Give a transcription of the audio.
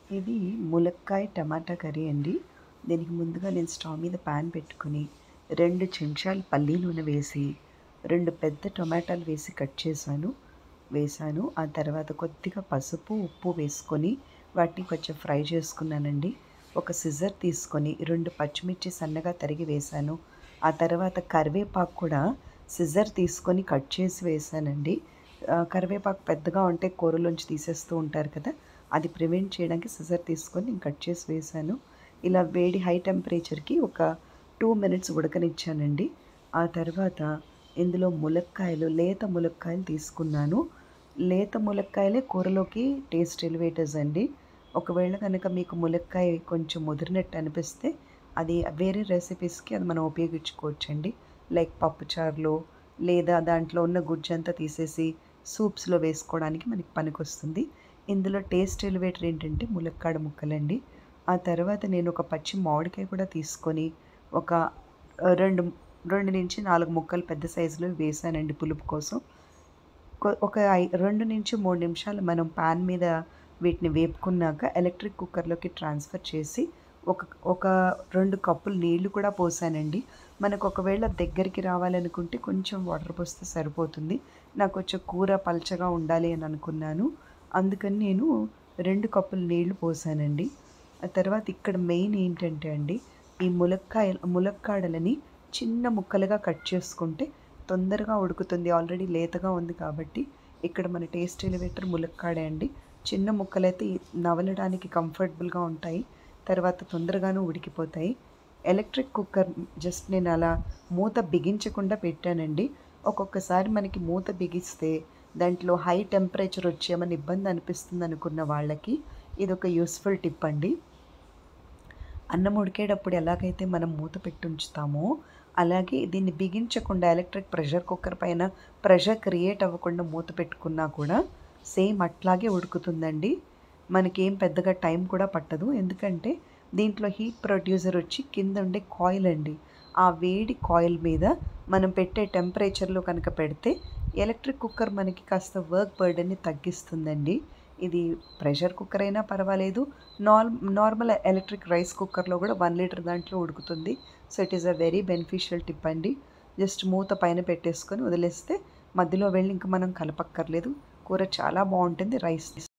ఇది ములక్కాయ టమాటా కర్రీ అండి దీనికి ముందుగా నేను స్టవ్ మీద ప్యాన్ పెట్టుకుని రెండు చెంచాలు పల్లీ నూనె వేసి రెండు పెద్ద టొమాటాలు వేసి కట్ చేశాను వేశాను ఆ తర్వాత కొద్దిగా పసుపు ఉప్పు వేసుకొని వాటిని కొంచెం ఫ్రై చేసుకున్నానండి ఒక సిజర్ తీసుకొని రెండు పచ్చిమిర్చి సన్నగా తరిగి వేశాను ఆ తర్వాత కరివేపాకు కూడా సిజర్ తీసుకొని కట్ చేసి వేశానండి ఆ, కరివేపాకు పెద్దగా ఉంటే కూరలోంచి తీసేస్తూ ఉంటారు కదా అది ప్రివెంట్ చేయడానికి సిజర్ తీసుకొని నేను కట్ చేసి వేశాను ఇలా వేడి హై టెంపరేచర్కి ఒక టూ మినిట్స్ ఉడకనిచ్చానండి ఆ తర్వాత ఇందులో ములక్కాయలు లేత ములక్కాయలు తీసుకున్నాను లేత ములక్కాయలే కూరలోకి టేస్ట్ ఎలివేటర్స్ అండి ఒకవేళ కనుక మీకు ములక్కాయ కొంచెం ముదిరినట్టు అనిపిస్తే అది వేరే రెసిపీస్కి అది మనం ఉపయోగించుకోవచ్చండి లైక్ పప్పుచారులో లేదా దాంట్లో ఉన్న గుజ్జంతా తీసేసి సూప్స్లో వేసుకోవడానికి మనకి పనికొస్తుంది ఇందులో టేస్ట్ ఎలివేటర్ ఏంటంటే ములక్కాడ ముక్కలండి ఆ తర్వాత నేను ఒక పచ్చి మామిడికాయ కూడా తీసుకొని ఒక ఆ, రెండు రెండు నుంచి నాలుగు ముక్కలు పెద్ద సైజులో వేసానండి పులుపు కోసం కొ- ఒక ఐ- రెండు నుంచి మూడు నిమిషాలు మనం పాన్ మీద వీటిని వేపుకున్నాక ఎలక్ట్రిక్ కుక్కర్లోకి ట్రాన్స్ఫర్ చేసి ఒక ఒక రెండు కప్పులు నీళ్లు కూడా పోసానండి మనకు ఒకవేళ దగ్గరికి రావాలనుకుంటే కొంచెం వాటర్ పోస్తే సరిపోతుంది నాకు కొంచెం కూర పల్చగా ఉండాలి అని అనుకున్నాను అందుకని నేను రెండు కప్పులు నీళ్లు పోసానండి ఆ తర్వాత ఇక్కడ మెయిన్ ఏంటంటే అండి ఈ ములక్కాయ ములక్కాడలని చిన్న ముక్కలుగా కట్ చేసుకుంటే తొందరగా ఉడుకుతుంది ఆల్రెడీ లేతగా ఉంది కాబట్టి ఇక్కడ మన టేస్ట్ ఎలివేటర్ ములక్కాడే అండి చిన్న ముక్కలైతే నవలడానికి కంఫర్టబుల్గా ఉంటాయి తర్వాత తొందరగాను ఉడికిపోతాయి ఎలక్ట్రిక్ కుక్కర్ జస్ట్ నేను అలా మూత బిగించకుండా పెట్టానండి ఒక్కొక్కసారి మనకి మూత బిగిస్తే దాంట్లో హై టెంపరేచర్ వచ్చి ఏమైనా ఇబ్బంది అనిపిస్తుంది అనుకున్న వాళ్ళకి ఇది ఒక యూస్ఫుల్ టిప్ అండి అన్నం ఉడికేటప్పుడు ఎలాగైతే మనం మూత పెట్టి ఉంచుతామో అలాగే దీన్ని బిగించకుండా ఎలక్ట్రిక్ ప్రెషర్ కుక్కర్ పైన ప్రెషర్ క్రియేట్ అవ్వకుండా మూత పెట్టుకున్నా కూడా సేమ్ అట్లాగే ఉడుకుతుందండి మనకేం పెద్దగా టైం కూడా పట్టదు ఎందుకంటే దీంట్లో హీట్ ప్రొడ్యూసర్ వచ్చి కింద ఉండే కాయిల్ అండి ఆ వేడి కాయిల్ మీద మనం పెట్టే టెంపరేచర్లో కనుక పెడితే ఎలక్ట్రిక్ కుక్కర్ మనకి కాస్త వర్క్ బర్డన్ని తగ్గిస్తుందండి ఇది ప్రెషర్ కుక్కర్ అయినా పర్వాలేదు నార్ నార్మల్ ఎలక్ట్రిక్ రైస్ కుక్కర్లో కూడా వన్ లీటర్ దాంట్లో ఉడుకుతుంది so it is a very beneficial tip అండి జస్ట్ మూత పైన పెట్టేసుకొని వదిలేస్తే మధ్యలో వెళ్ళి ఇంకా మనం కలపక్కర్లేదు కూర చాలా బాగుంటుంది రైస్